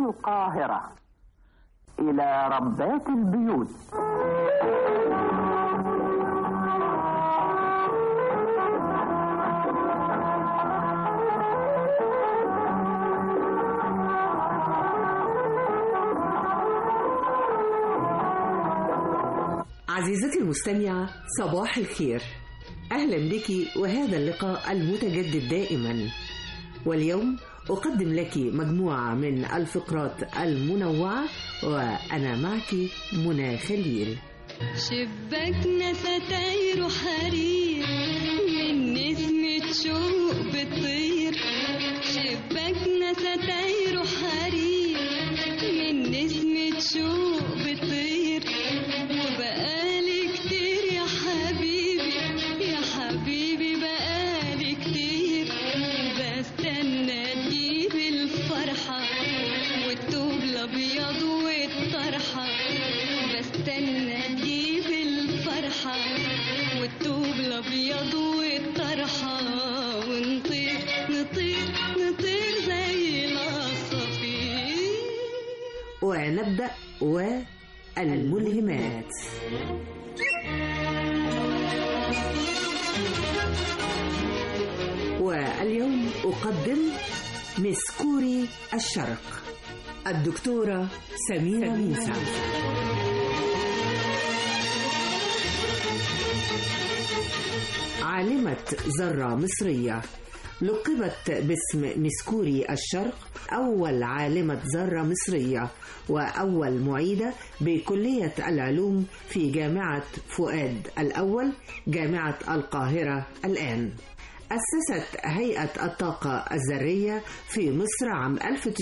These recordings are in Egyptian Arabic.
القاهرة إلى ربات البيوت عزيزتي المستمعة صباح الخير أهلا بك وهذا اللقاء المتجدد دائما واليوم أقدم لك مجموعة من الفقرات المنوعة وأنا معك منى خليل شباكنا ستاير حرير من نسمة شوق بتطير شباكنا ستاير حرير من نسمة شوق بتطير وبقالي كتير يا حبيبي يا حبيبي بقالي كتير بستنى تجيب الفرحة والثوب الأبيض والطرحة بستنى تجيب الفرحة والثوب الأبيض والطرحة ونطير نطير نطير زي العصافير ونبدأ والملهمات واليوم أقدم مسكوري الشرق الدكتورة سميرة موسى عالمة ذرة مصرية لقبت باسم مسكوري الشرق أول عالمة ذرة مصرية وأول معيدة بكلية العلوم في جامعة فؤاد الأول جامعة القاهرة الآن أسست هيئة الطاقة الذرية في مصر عام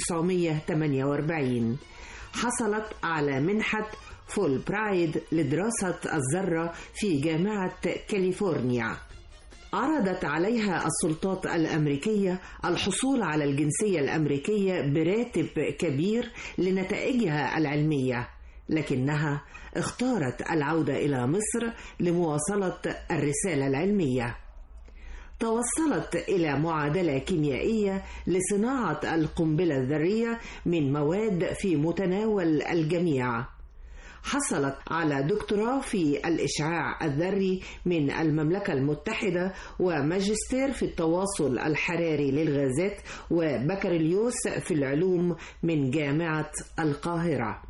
1948 حصلت على منحة فول برايد لدراسة الذرة في جامعة كاليفورنيا عرضت عليها السلطات الأمريكية الحصول على الجنسية الأمريكية براتب كبير لنتائجها العلمية لكنها اختارت العودة إلى مصر لمواصلة الرسالة العلمية توصلت إلى معادلة كيميائية لصناعة القنبلة الذرية من مواد في متناول الجميع حصلت على دكتوراه في الإشعاع الذري من المملكة المتحدة وماجستير في التواصل الحراري للغازات وبكالوريوس في العلوم من جامعة القاهرة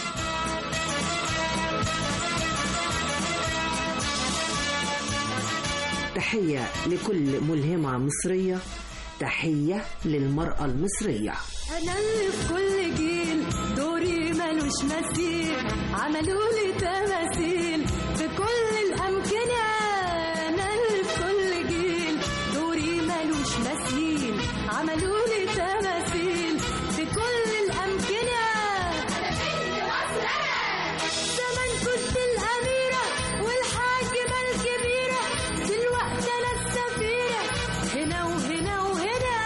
تحية لكل ملهمة مصرية تحية للمرأة المصرية أنا اللي في كل جيل دوري ملوش مثيل عملوا لي تماثيل في كل الأمكنة أنا اللي في كل جيل دوري ملوش مثيل عملوا لي تماثيل في كل الأمكنة زمان كنت الأميرة والحاكمة الكبيرة دلوقتي أنا السفيرة هنا وهنا وهنا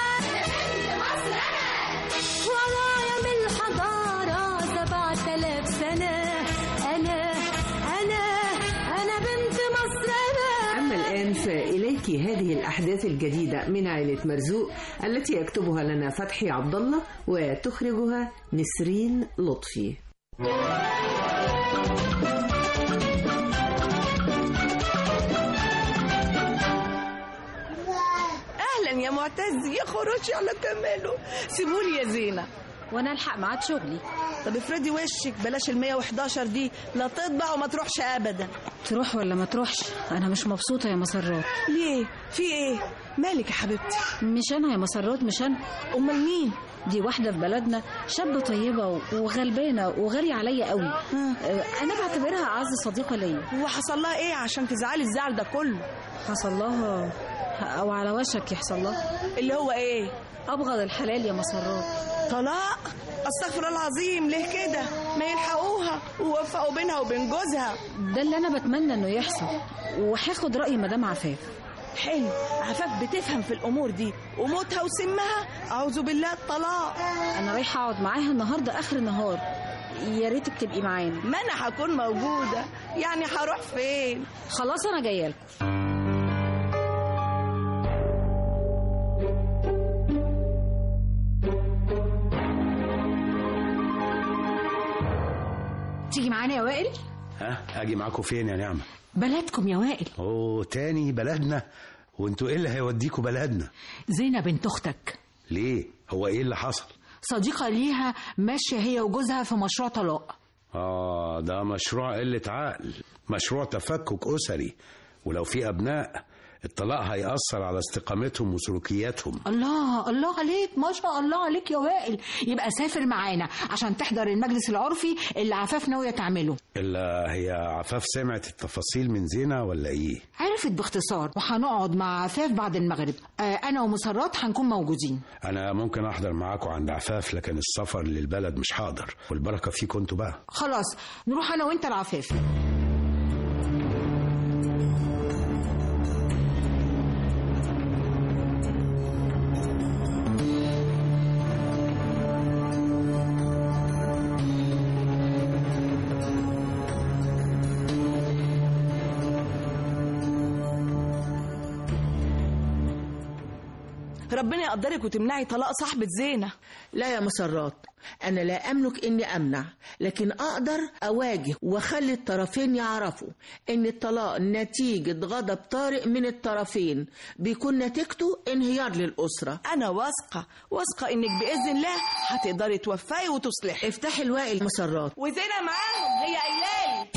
ورايا من الحضارة سبعة آلاف سنة أنا أنا أنا بنت مصر أنا أما الآن فإليك هذه الأحداث الجديدة من عائلة مرزوق التي يكتبها لنا فتحي عبد الله وتخرجها نسرين لطفي اهلا يا معتز يا خروجي على كماله سيبولي يا زينه وانا الحق ميعاد شغلي طب افردي وشك بلاش ال 111 دي لا تطبع وما تروحش ابدا تروح ولا ما تروحش انا مش مبسوطه يا مسرات ليه في ايه مالك يا حبيبتي مش انا يا مسرات مش انا امال مين دي واحده في بلدنا شابه طيبه و- وغلبانه وغاليه عليا قوي أه، انا بعتبرها اعز صديقه ليا هو حصل لها ايه عشان تزعلي الزعل ده كله حصل لها او على وشك يحصل لها اللي هو ايه ابغض الحلال يا مسرات طلاق استغفر الله العظيم ليه كده ما يلحقوها ووفقوا بينها وبين جوزها ده اللي انا بتمنى انه يحصل وهاخد راي مدام عفاف حلو عفاف بتفهم في الامور دي وموتها وسمها اعوذ بالله الطلاق انا رايحه اقعد معاها النهارده اخر النهار يا ريتك تبقي معانا ما انا هكون موجوده يعني هروح فين خلاص انا جايه لكم تيجي معانا يا وائل ها اجي معاكم فين يا نعمه بلدكم يا وائل اوه تاني بلدنا وانتوا ايه اللي هيوديكوا بلدنا زينة بنت اختك ليه هو ايه اللي حصل صديقة ليها ماشية هي وجوزها في مشروع طلاق اه ده مشروع قله عقل مشروع تفكك اسري ولو في ابناء الطلاق هيأثر على استقامتهم وسلوكياتهم الله الله عليك ما شاء الله عليك يا وائل يبقى سافر معانا عشان تحضر المجلس العرفي اللي عفاف ناوية تعمله الا هي عفاف سمعت التفاصيل من زينة ولا ايه عرفت باختصار وهنقعد مع عفاف بعد المغرب آه انا ومسرات هنكون موجودين انا ممكن احضر معاكم عند عفاف لكن السفر للبلد مش هقدر والبركه فيكم انتوا بقى خلاص نروح انا وانت العفاف ربنا يقدرك وتمنعي طلاق صاحبة زينة لا يا مسرات أنا لا أملك إني أمنع لكن أقدر أواجه وأخلي الطرفين يعرفوا إن الطلاق نتيجة غضب طارئ من الطرفين بيكون نتيجته انهيار للأسرة أنا واثقة واثقة إنك بإذن الله هتقدري توفقي وتصلحي افتحي الواقي مسرات وزينة معاهم هي قايلالي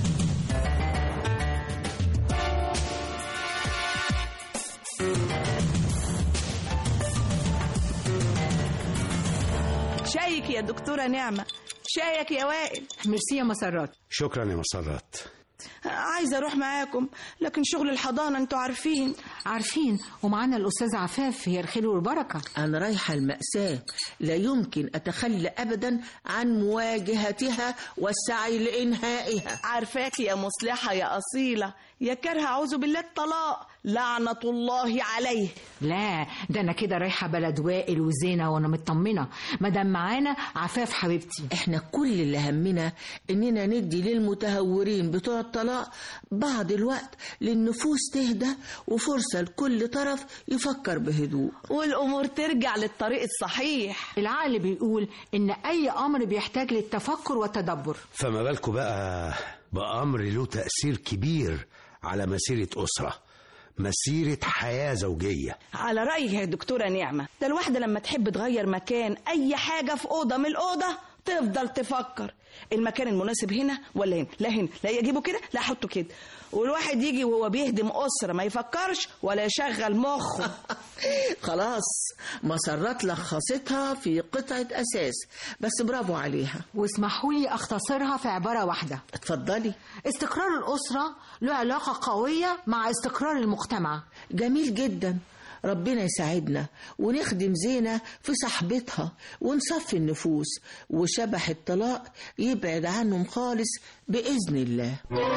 شايك يا دكتورة نعمة شايك يا وائل ميرسي يا مسرات شكرا يا مسرات عايزة أروح معاكم لكن شغل الحضانة أنتوا عارفين عارفين ومعانا الأستاذة عفاف هي الخير والبركة أنا رايحة المأساة لا يمكن أتخلى أبدا عن مواجهتها والسعي لإنهائها عارفاك يا مصلحة يا أصيلة يا كره أعوذ بالله الطلاق لعنة الله عليه لا ده أنا كده رايحة بلد وائل وزينة وأنا مطمنة مادام معانا عفاف حبيبتي احنا كل اللي همنا اننا ندي للمتهورين بتوع الطلاق بعض الوقت للنفوس تهدى وفرصة لكل طرف يفكر بهدوء والأمور ترجع للطريق الصحيح العقل بيقول إن أي أمر بيحتاج للتفكر والتدبر فما بالكم بقى بأمر له تأثير كبير على مسيرة أسرة مسيرة حياة زوجية على رأيك يا دكتورة نعمة ده الواحدة لما تحب تغير مكان أي حاجة في أوضة من الأوضة تفضل تفكر المكان المناسب هنا ولا هنا لا هنا لا يجيبه كده لا احطه كده والواحد يجي وهو بيهدم أسرة ما يفكرش ولا يشغل مخه خلاص مسرات لخصتها في قطعة أساس بس برافو عليها واسمحوا لي أختصرها في عبارة واحدة اتفضلي استقرار الأسرة له علاقة قوية مع استقرار المجتمع جميل جدا ربنا يساعدنا ونخدم زينة في صحبتها ونصفي النفوس وشبح الطلاق يبعد عنهم خالص بإذن الله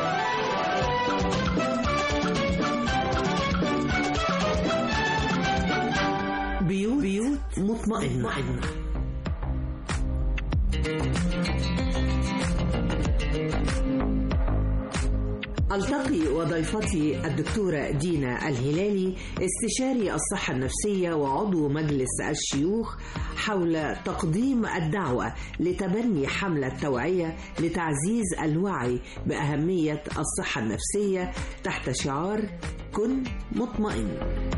بيوت, بيوت مطمئنة ألتقي وضيفتي الدكتورة دينا الهلالي استشاري الصحة النفسية وعضو مجلس الشيوخ حول تقديم الدعوة لتبني حملة توعية لتعزيز الوعي بأهمية الصحة النفسية تحت شعار كن مطمئن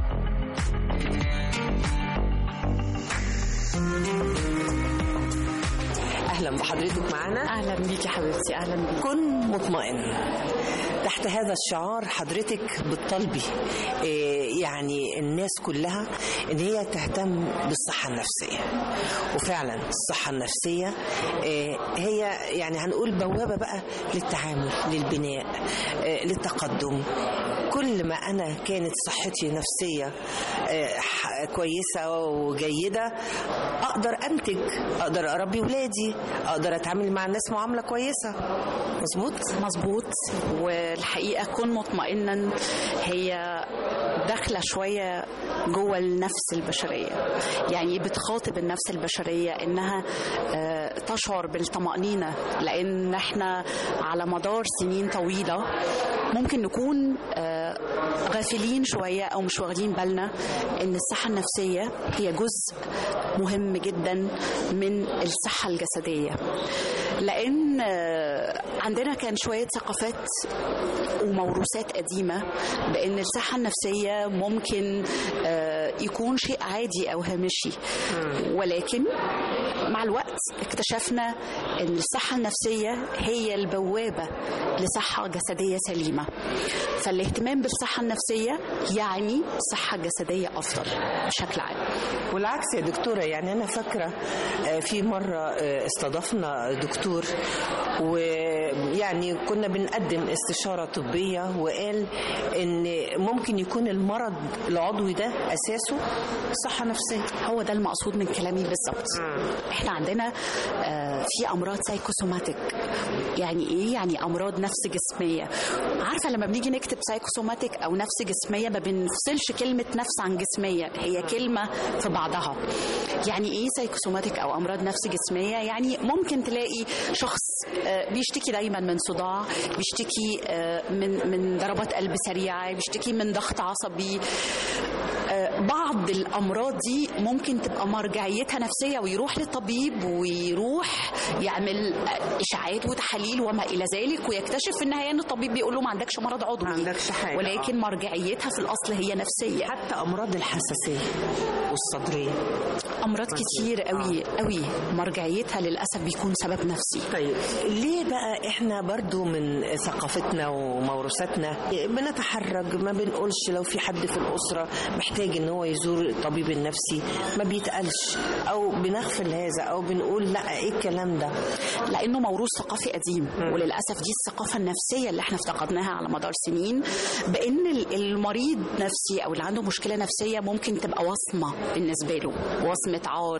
اهلا بحضرتك معانا اهلا بيكي حبيبتي اهلا بيكي كن مطمئن تحت هذا الشعار حضرتك بتطالبي إيه يعني الناس كلها ان هي تهتم بالصحه النفسيه وفعلا الصحه النفسيه إيه هي يعني هنقول بوابه بقى للتعامل للبناء إيه للتقدم كل ما انا كانت صحتي نفسيه إيه كويسه وجيده اقدر انتج اقدر اربي ولادي اقدر اتعامل مع الناس معامله كويسه مظبوط مظبوط والحقيقه كن مطمئنا هي داخله شويه جوه النفس البشريه يعني بتخاطب النفس البشريه انها تشعر بالطمانينه لان احنا على مدار سنين طويله ممكن نكون غافلين شويه او مش واخدين بالنا ان الصحه النفسيه هي جزء مهم جدا من الصحه الجسديه لان آه، عندنا كان شويه ثقافات وموروثات قديمه بان الصحه النفسيه ممكن آه، يكون شيء عادي او هامشي ولكن مع الوقت اكتشفنا ان الصحه النفسيه هي البوابه لصحه جسديه سليمه فالاهتمام بالصحه النفسيه يعني صحه جسديه افضل بشكل عام والعكس يا دكتورة يعني أنا فاكرة آه، في مرة آه، استضفنا دكتور ويعني كنا بنقدم استشارة طبية وقال إن ممكن يكون المرض العضوي ده أساسه صحة نفسية هو ده المقصود من كلامي بالظبط احنا عندنا آه، في امراض سايكوسوماتيك يعني ايه يعني امراض نفس جسميه عارفه لما بنيجي نكتب سايكوسوماتيك او نفس جسميه ما بنفصلش كلمه نفس عن جسميه هي كلمه في بعضها يعني ايه سايكوسوماتيك او امراض نفس جسميه يعني ممكن تلاقي شخص آه، بيشتكي دايما من صداع بيشتكي آه، من من ضربات قلب سريعه بيشتكي من ضغط عصبي آه، بعض الامراض دي ممكن تبقى مرجعيتها نفسيه ويروح للطبيب ويروح يعمل آه، اشاعات وتحاليل وما الى ذلك ويكتشف في النهايه ان الطبيب بيقول له ما عندكش مرض عضوي ما عندكش حاجة، ولكن مرجعيتها في الاصل هي نفسيه حتى أمراض الحساسية والصدرية امراض كتير قوي قوي مرجعيتها للاسف بيكون سبب نفسي طيب ليه بقى احنا برضو من ثقافتنا وموروثاتنا بنتحرج ما بنقولش لو في حد في الأسرة محتاج ان هو يزور الطبيب النفسي ما بيتقالش او بنغفل هذا او بنقول لا ايه الكلام ده لانه موروث ثقافي قديم وللاسف دي الثقافه النفسيه اللي احنا افتقدناها على مدار سنين بان ال- المريض نفسي او اللي عنده مشكله نفسيه ممكن تبقى وصمه بالنسبه له وصمه عار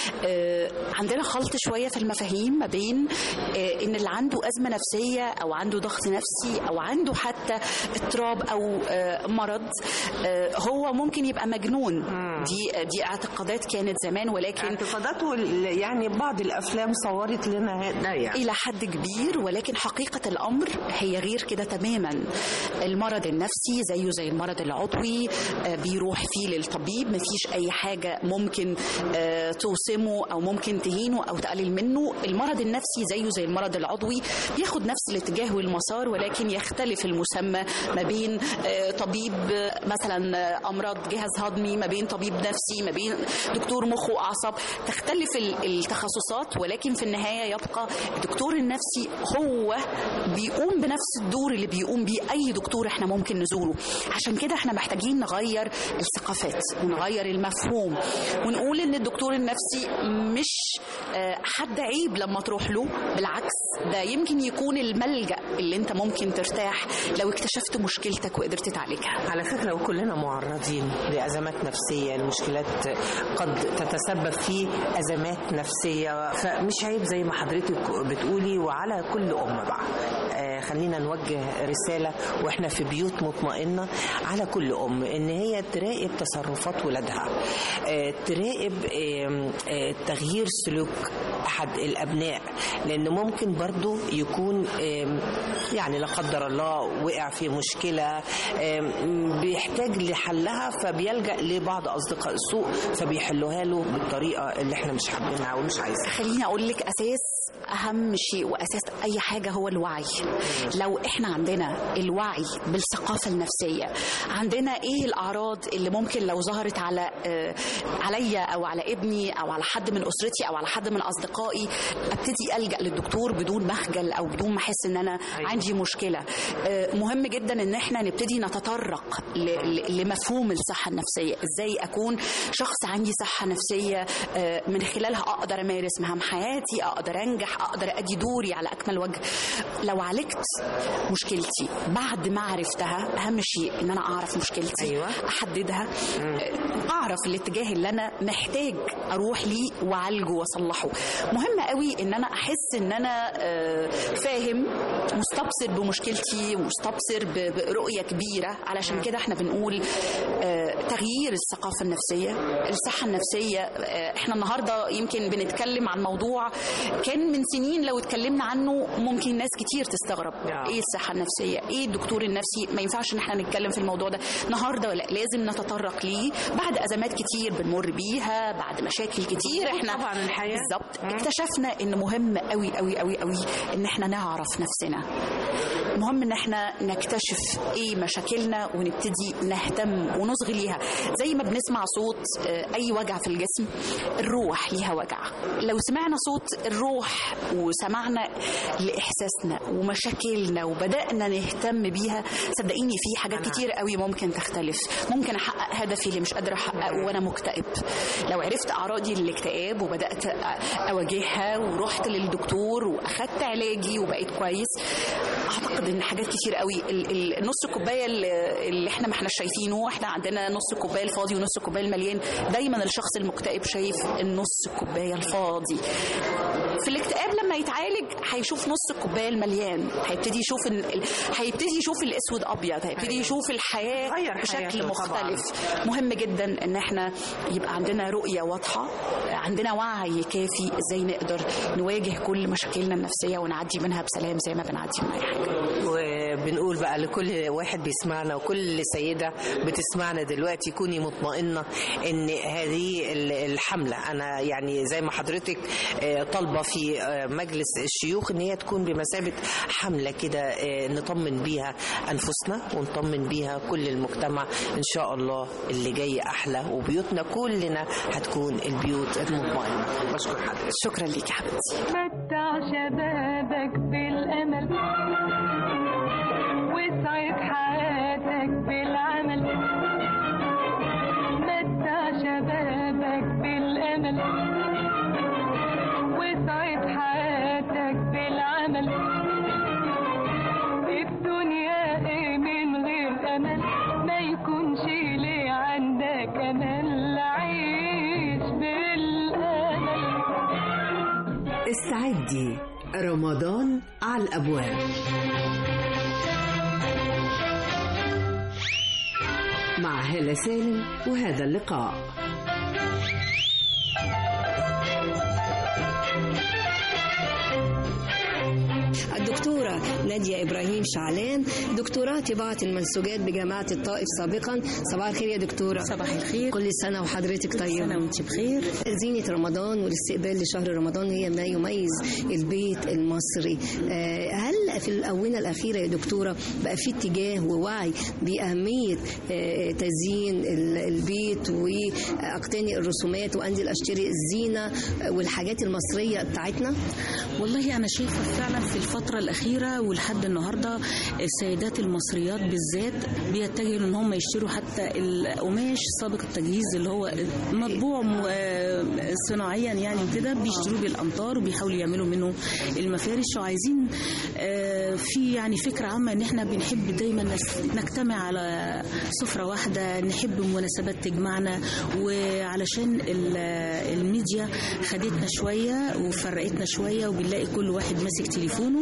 آه، عندنا خلط شويه في المفاهيم ما بين آه، ان اللي عنده ازمه نفسيه او عنده ضغط نفسي او عنده حتى اضطراب او آه، مرض آه، هو ممكن يبقى مجنون دي دي اعتقادات كانت زمان ولكن اعتقادات يعني بعض الافلام صورت لنا ده يعني إلى حد كبير ولكن حقيقة الأمر هي غير كده تماما المرض النفسي زيه زي المرض العضوي آه، بيروح فيه للطبيب مفيش أي حاجة ممكن آه، توسمه أو ممكن تهينه أو تقلل منه المرض النفسي زيه زي المرض العضوي بياخد نفس الاتجاه والمسار ولكن يختلف المسمى ما بين آه، طبيب آه، مثلا آه، أمراض جهاز هضمي ما بين طبيب نفسي ما بين دكتور مخ وأعصاب تختلف ال- التخصصات ولكن في النهاية يبقى الدكتور النفسي هو بيقوم بنفس الدور اللي بيقوم بيه أي دكتور احنا ممكن نزوره عشان كده احنا محتاجين نغير الثقافات ونغير المفهوم ونقول ان الدكتور النفسي مش آه، حد عيب لما تروح له بالعكس ده يمكن يكون الملجأ اللي انت ممكن ترتاح لو اكتشفت مشكلتك وقدرت تعالجها على فكرة وكلنا معرضين لأزمات نفسية المشكلات قد تتسبب في أزمات نفسية فمش عيب زي ما حضرتك بتقولي وعلى كل أم بقى آه، خلينا نوجه رسالة وإحنا في بيوت مطمئنة على كل أم إن هي تراقب تصرفات ولادها آه، تراقب آم، آه، تغيير سلوك أحد الأبناء لأن ممكن برضو يكون آم، يعني لا قدر الله وقع في مشكلة آم، بيحتاج لحلها فبيلجأ لبعض أصدقاء السوء فبيحلوها له بالطريقة اللي احنا مش حابينها ومش عايزينها خليني اقول لك اساس اهم شيء واساس اي حاجه هو الوعي لو احنا عندنا الوعي بالثقافه النفسيه عندنا ايه الاعراض اللي ممكن لو ظهرت على آه، عليا او على ابني او على حد من اسرتي او على حد من اصدقائي ابتدي الجا للدكتور بدون مخجل او بدون ما احس ان انا عندي مشكله آه، مهم جدا ان احنا نبتدي نتطرق ل- ل- لمفهوم الصحه النفسيه ازاي اكون شخص عندي صحه نفسيه آه، من خلالها اقدر امارس مهام حياتي اقدر انجح اقدر ادي دوري على اكمل وجه لو عالجت مشكلتي بعد ما عرفتها اهم شيء ان انا اعرف مشكلتي أيوة. احددها آه، اعرف الاتجاه اللي انا محتاج اروح ليه واعالجه واصلحه مهم قوي ان انا احس ان انا آه، فاهم مستبصر بمشكلتي مستبصر ب- برؤيه كبيره علشان كده احنا بنقول آه، تغيير الثقافه النفسيه الصحه النفسيه آه، احنا النهارده يمكن بنتكلم عن موضوع كان من سنين لو اتكلمنا عنه ممكن ناس كتير تستغرب ايه الصحه النفسيه ايه الدكتور النفسي ما ينفعش ان احنا نتكلم في الموضوع ده النهارده لا لازم نتطرق ليه بعد ازمات كتير بنمر بيها بعد مشاكل كتير احنا طبعا الحياه بالظبط اكتشفنا ان مهم قوي قوي قوي قوي ان احنا نعرف نفسنا مهم ان احنا نكتشف ايه مشاكلنا ونبتدي نهتم ونصغي ليها زي ما بنسمع صوت آه، اي وجع في الجسم الروح ليها وجع لو سمعنا صوت الروح وسمعنا لاحساسنا ومشاكلنا وبدانا نهتم بيها صدقيني في حاجات كتير قوي ممكن تختلف ممكن احقق هدفي اللي مش قادره احققه وانا مكتئب لو عرفت اعراضي للاكتئاب وبدات اواجهها ورحت للدكتور واخدت علاجي وبقيت كويس اعتقد ان حاجات كتير قوي ال- ال- نص الكوبايه اللي اللي احنا ما احنا شايفينه احنا عندنا نص الكوبايه الفاضي ونص الكوبايه المليان دايما الشخص المكتئب شايف النص الكوبايه الفاضي في الاكتئاب لما يتعالج هيشوف نص الكوبايه المليان هيبتدي يشوف ال... ال- هيبتدي يشوف الاسود ابيض هيبتدي يشوف الحياه غير بشكل حياته مختلف مهم جدا ان احنا يبقى عندنا رؤيه واضحه عندنا وعي كافي ازاي نقدر نواجه كل مشاكلنا النفسيه ونعدي منها بسلام زي ما بنعدي من اي حاجه وبنقول بقى لكل واحد بيسمعنا وكل سيدة بتسمعنا دلوقتي كوني مطمئنة ان هذه ال- الحملة انا يعني زي ما حضرتك آه، طالبة في آه، مجلس الشيوخ ان هي تكون بمثابة حملة كده آه، نطمن بيها انفسنا ونطمن بيها كل المجتمع ان شاء الله اللي جاي احلى وبيوتنا كلنا هتكون البيوت المطمئنة بشكر حضرتك شكرا ليك يا حبيبتي متع شبابك بالأمل وسعد حياتك بالعمل متع شبابك بالأمل وسعد حياتك بالعمل الدنيا ايه من غير أمل ما يكونش ليه عندك أمل عيش بالأمل استعدي رمضان على الأبواب مع هالة سالم وهذا اللقاء الدكتورة نادية إبراهيم شعلان دكتوراه طباعة المنسوجات بجامعة الطائف سابقا صباح الخير يا دكتورة صباح الخير كل سنة وحضرتك طيبة سنة وانت بخير زينة رمضان والاستقبال لشهر رمضان هي ما يميز البيت المصري آه، هل في الآونة الأخيرة يا دكتورة بقى في اتجاه ووعي بأهمية آه، تزيين ال- البيت وأقتني الرسومات وأنزل أشتري الزينة والحاجات المصرية بتاعتنا والله أنا شايفة فعلا في الفترة الأخيرة ولحد النهاردة السيدات المصريات بالذات بيتجهوا إن هم يشتروا حتى القماش سابق التجهيز اللي هو مطبوع م- آه، صناعيا يعني كده بيشتروه بالأمطار وبيحاولوا يعملوا منه المفارش وعايزين آه، في يعني فكرة عامة إن إحنا بنحب دايما نس- نجتمع على سفرة واحدة نحب مناسبات تجمعنا وعلشان ال- الميديا خدتنا شوية وفرقتنا شوية وبنلاقي كل واحد ماسك تليفونه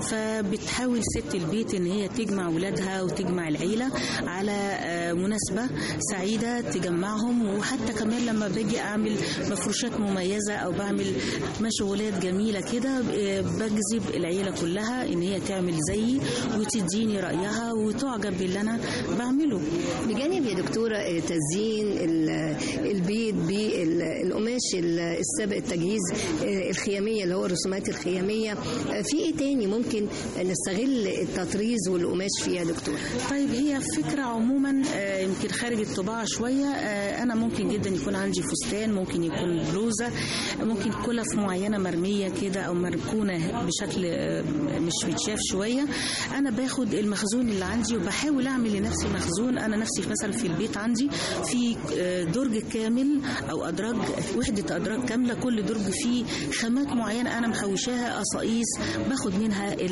فبتحاول ست البيت ان هي تجمع ولادها وتجمع العيلة على آه، مناسبة سعيدة تجمعهم وحتى كمان لما باجي اعمل مفروشات مميزة او بعمل مشغولات جميلة كده آه، بجذب العيلة كلها ان هي تعمل زيي وتديني رأيها وتعجب باللي انا بعمله بجانب يا دكتورة آه، تزيين ال- البيت بالقماش ال- السابق التجهيز آه، الخيامية اللي هو الرسومات الخيامية آه، في ايه تاني ممكن نستغل التطريز والقماش فيه يا دكتور طيب هي فكرة عموما آه، يمكن خارج الطباعة شوية آه، أنا ممكن جدا يكون عندي فستان ممكن يكون بلوزة ممكن كلف معينة مرمية كده أو مركونة بشكل آه، مش متشاف شوية أنا باخد المخزون اللي عندي وبحاول أعمل لنفسي مخزون أنا نفسي مثلا في البيت عندي في آه، درج كامل أو أدراج وحدة أدراج كاملة كل درج فيه خامات معينة أنا محوشاها قصاقيس باخد منها ال-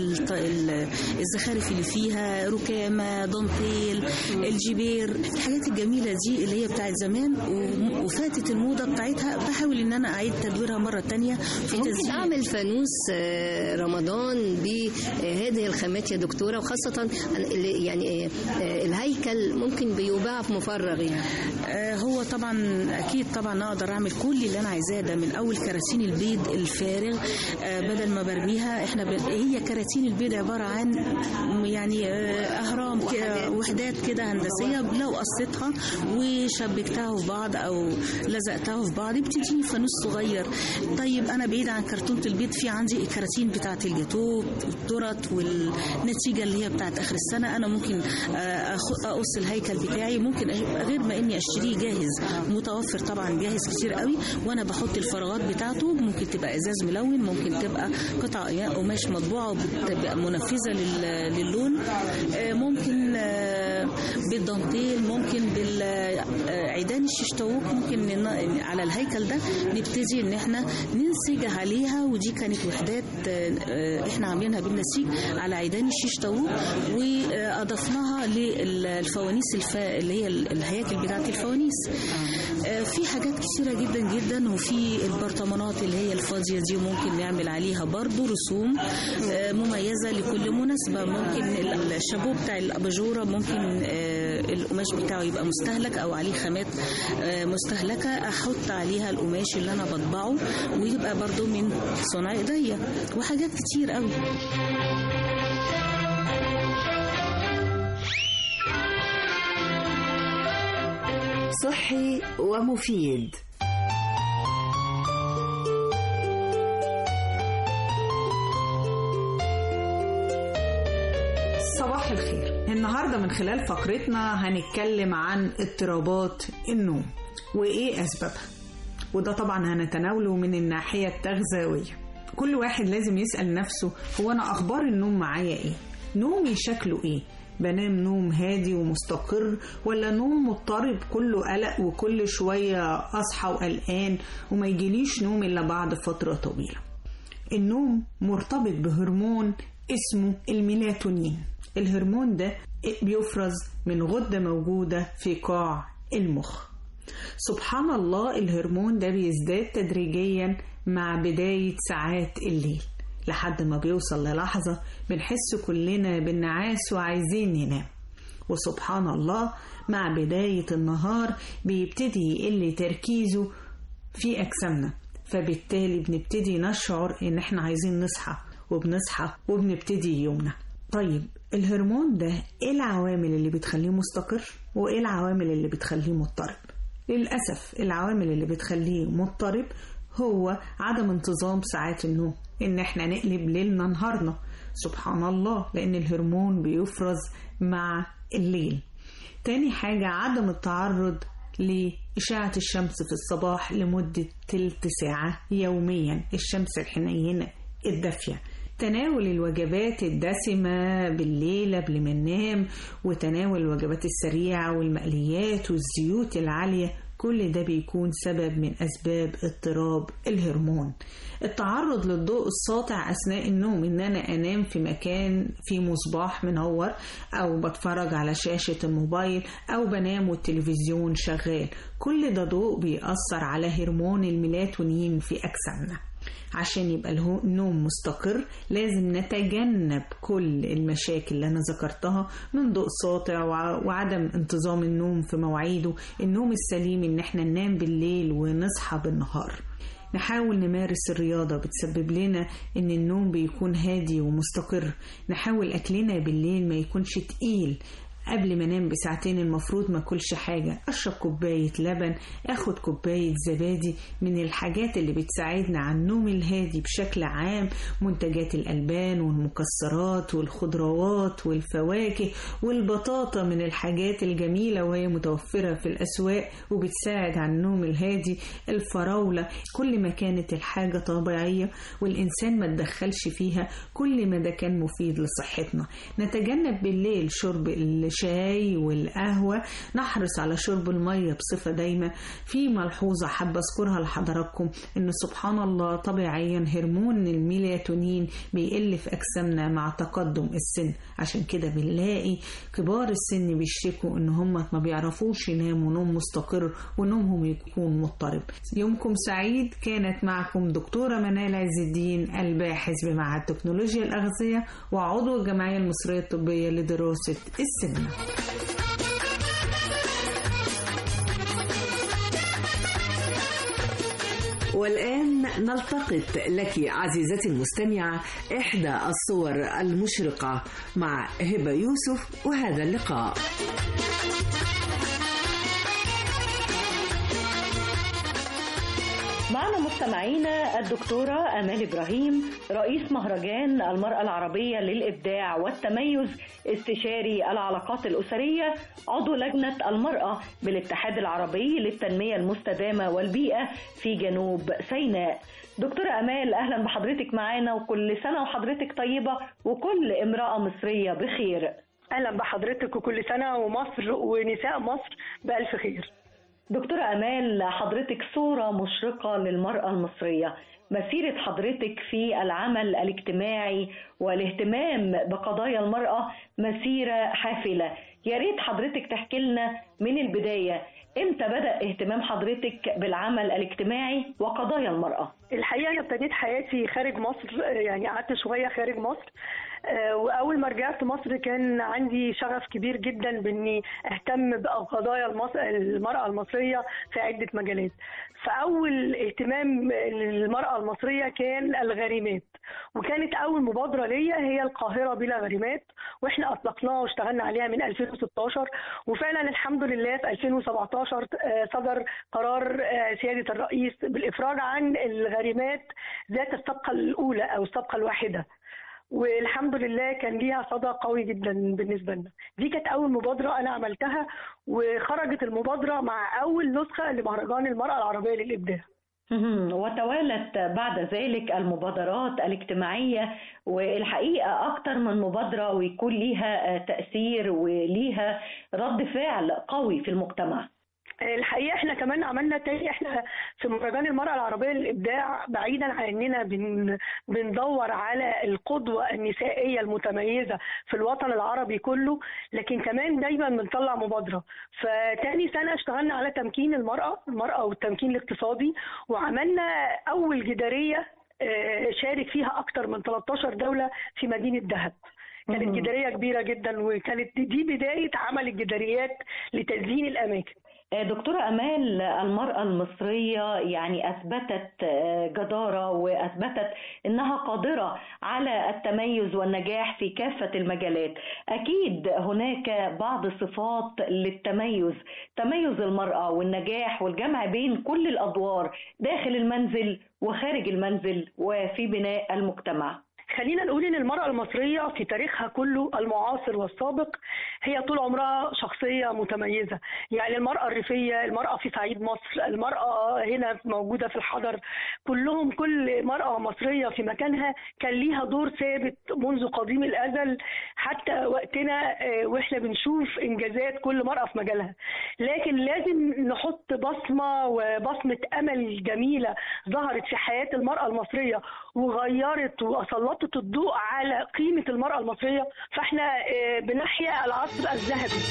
الط- ال- الزخارف اللي فيها ركامه دانتيل الجبير الحاجات الجميله دي اللي هي بتاعت زمان و- وفاتت الموضه بتاعتها بحاول ان انا اعيد تدويرها مره تانية في ممكن تزيين اعمل فانوس آه، رمضان بهذه الخامات يا دكتوره وخاصه ال- يعني آه، آه، الهيكل ممكن بيباع في مفرغ يعني آه، هو طبعا اكيد طبعا اقدر اعمل كل اللي انا عايزاه ده من اول كراتين البيض الفارغ آه، بدل ما برميها احنا ب... هي كراتين البيض عباره عن يعني آه، اهرام كده وحدات كده هندسيه لو قصيتها وشبكتها في بعض او لزقتها في بعض بتديني فانوس صغير طيب انا بعيد عن كرتونه البيض في عندي الكراتين بتاعه الجاتوه والترط والنتيجه اللي هي بتاعه اخر السنه انا ممكن آه، أخ- اقص الهيكل بتاعي ممكن أجيب- غير ما اني اشتريه جاهز متوفر طبعا جاهز كتير قوي وانا بحط الفراغات بتاعته ممكن تبقى ازاز ملون ممكن تبقى قطع يا- قماش مطبوعه وبتبقى منفذه لل- للون آه، ممكن آه، بالدانتيل ممكن بالعيدان الششتوك ممكن ن- على الهيكل ده نبتدي ان احنا ننسج عليها ودي كانت وحدات آه، آه، احنا عاملينها بالنسيج على عيدان الششتوك واضفناها للفوانيس الف... اللي هي الهياكل بتاعت الفوانيس آه، في حاجات كثيره جدا جدا وفي البرطمانات اللي هي الفاضيه دي ممكن نعمل عليها برضو رسوم آه، مميزه لكل مناسبه ممكن ال- الشابو بتاع الاباجوره ممكن آه، القماش بتاعه يبقى مستهلك او عليه خامات آه، مستهلكه احط عليها القماش اللي انا بطبعه ويبقى برضو من صنع ايديا وحاجات كتير قوي صحي ومفيد صباح الخير النهاردة من خلال فقرتنا هنتكلم عن اضطرابات النوم وإيه أسبابها وده طبعا هنتناوله من الناحية التغذوية كل واحد لازم يسأل نفسه هو أنا أخبار النوم معايا إيه نومي شكله إيه بنام نوم هادي ومستقر ولا نوم مضطرب كله قلق وكل شوية أصحى وقلقان وما يجيليش نوم إلا بعد فترة طويلة النوم مرتبط بهرمون اسمه الميلاتونين الهرمون ده بيفرز من غدة موجودة في قاع المخ سبحان الله الهرمون ده بيزداد تدريجيا مع بداية ساعات الليل لحد ما بيوصل للحظة بنحس كلنا بالنعاس وعايزين ننام وسبحان الله مع بداية النهار بيبتدي يقل تركيزه في أجسامنا فبالتالي بنبتدي نشعر إن إحنا عايزين نصحى وبنصحى وبنبتدي يومنا طيب الهرمون ده إيه العوامل اللي بتخليه مستقر وإيه العوامل اللي بتخليه مضطرب للأسف العوامل اللي بتخليه مضطرب هو عدم انتظام ساعات النوم إن إحنا نقلب ليلنا نهارنا سبحان الله لأن الهرمون بيفرز مع الليل تاني حاجة عدم التعرض لإشعة الشمس في الصباح لمدة تلت ساعة يوميا الشمس الحنينة الدافية تناول الوجبات الدسمة بالليل قبل ما ننام وتناول الوجبات السريعة والمقليات والزيوت العالية كل ده بيكون سبب من أسباب اضطراب الهرمون التعرض للضوء الساطع أثناء النوم إن أنا أنام في مكان فيه مصباح منور أو بتفرج على شاشة الموبايل أو بنام والتلفزيون شغال كل ده ضوء بيأثر على هرمون الميلاتونين في أجسامنا عشان يبقى الهو- النوم مستقر لازم نتجنب كل المشاكل اللي أنا ذكرتها من ضوء ساطع وع- وعدم انتظام النوم في مواعيده النوم السليم إن احنا ننام بالليل ونصحى بالنهار نحاول نمارس الرياضة بتسبب لنا إن النوم بيكون هادي ومستقر نحاول أكلنا بالليل ما يكونش تقيل قبل ما انام بساعتين المفروض ما اكلش حاجة اشرب كوباية لبن اخد كوباية زبادي من الحاجات اللي بتساعدنا على النوم الهادي بشكل عام منتجات الالبان والمكسرات والخضروات والفواكه والبطاطا من الحاجات الجميلة وهي متوفرة في الاسواق وبتساعد على النوم الهادي الفراولة كل ما كانت الحاجة طبيعية والانسان ما تدخلش فيها كل ما ده كان مفيد لصحتنا نتجنب بالليل شرب الشاي الشاي والقهوة نحرص على شرب المية بصفة دايمة في ملحوظة حابة أذكرها لحضراتكم إن سبحان الله طبيعيا هرمون الميلاتونين بيقل في أجسامنا مع تقدم السن عشان كده بنلاقي كبار السن بيشتكوا إن هم ما بيعرفوش يناموا نوم مستقر ونومهم يكون مضطرب يومكم سعيد كانت معكم دكتورة منال عز الدين الباحث بمعهد تكنولوجيا الأغذية وعضو الجمعية المصرية الطبية لدراسة السمنة والآن نلتقط لك عزيزتي المستمعة إحدى الصور المشرقة مع هبة يوسف وهذا اللقاء معنا مستمعينا الدكتورة أمال إبراهيم رئيس مهرجان المرأة العربية للإبداع والتميز استشاري العلاقات الأسرية عضو لجنة المرأة بالاتحاد العربي للتنمية المستدامة والبيئة في جنوب سيناء دكتورة أمال أهلا بحضرتك معانا وكل سنة وحضرتك طيبة وكل امرأة مصرية بخير اهلا بحضرتك وكل سنه ومصر ونساء مصر بالف خير دكتورة أمال حضرتك صورة مشرقة للمرأة المصرية مسيرة حضرتك في العمل الاجتماعي والاهتمام بقضايا المرأة مسيرة حافلة يا ريت حضرتك تحكي لنا من البداية امتى بدأ اهتمام حضرتك بالعمل الاجتماعي وقضايا المرأة الحقيقه انا ابتديت حياتي خارج مصر يعني قعدت شويه خارج مصر آه، واول ما رجعت مصر كان عندي شغف كبير جدا باني اهتم بقضايا المص- المراه المصريه في عده مجالات فاول اهتمام للمراه المصريه كان الغريمات وكانت اول مبادره ليا هي القاهره بلا غريمات واحنا اطلقناها واشتغلنا عليها من 2016 وفعلا الحمد لله في 2017 آه، صدر قرار آه، سياده الرئيس بالافراج عن الغريمات ذات السابقه الاولى او السابقه الواحده والحمد لله كان ليها صدى قوي جدا بالنسبه لنا دي كانت اول مبادره انا عملتها وخرجت المبادره مع اول نسخه لمهرجان المراه العربيه للابداع مهم. وتوالت بعد ذلك المبادرات الاجتماعية والحقيقة أكتر من مبادرة ويكون ليها آه، تأثير وليها رد فعل قوي في المجتمع الحقيقه احنا كمان عملنا تاني احنا في مهرجان المراه العربيه للابداع بعيدا عن اننا بن بندور على القدوه النسائيه المتميزه في الوطن العربي كله لكن كمان دايما بنطلع مبادره فتاني سنه اشتغلنا على تمكين المراه المراه والتمكين الاقتصادي وعملنا اول جداريه آه، شارك فيها اكتر من 13 دوله في مدينه دهب كانت مم. جداريه كبيره جدا وكانت دي بدايه عمل الجداريات لتزيين الاماكن آه، دكتورة أمال المرأة المصرية يعني أثبتت آه، جدارة وأثبتت أنها قادرة على التميز والنجاح في كافة المجالات أكيد هناك بعض صفات للتميز تميز المرأة والنجاح والجمع بين كل الأدوار داخل المنزل وخارج المنزل وفي بناء المجتمع خلينا نقول ان المرأة المصرية في تاريخها كله المعاصر والسابق هي طول عمرها شخصية متميزة يعني المرأة الريفية المرأة في صعيد مصر المرأة هنا موجودة في الحضر كلهم كل مرأة مصرية في مكانها كان ليها دور ثابت منذ قديم الأزل حتى وقتنا آه، واحنا بنشوف إنجازات كل مرأة في مجالها لكن لازم نحط بصمة وبصمة أمل جميلة ظهرت في حياة المرأة المصرية وغيرت وسلطت الضوء على قيمة المرأة المصرية فاحنا آه، بنحيا العصر الذهبي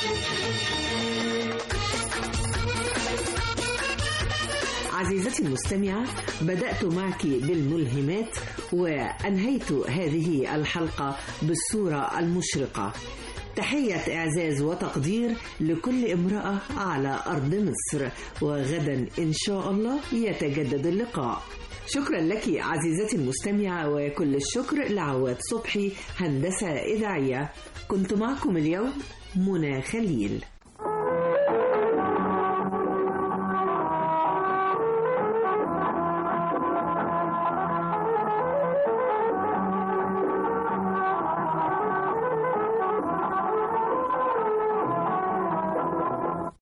عزيزتي المستمعة بدأت معك بالملهمات وأنهيت هذه الحلقة بالصورة المشرقة تحية إعزاز وتقدير لكل امرأة على أرض مصر وغدا إن شاء الله يتجدد اللقاء شكرا لك عزيزتي المستمعة وكل الشكر لعواد صبحي هندسة إذاعية كنت معكم اليوم منى خليل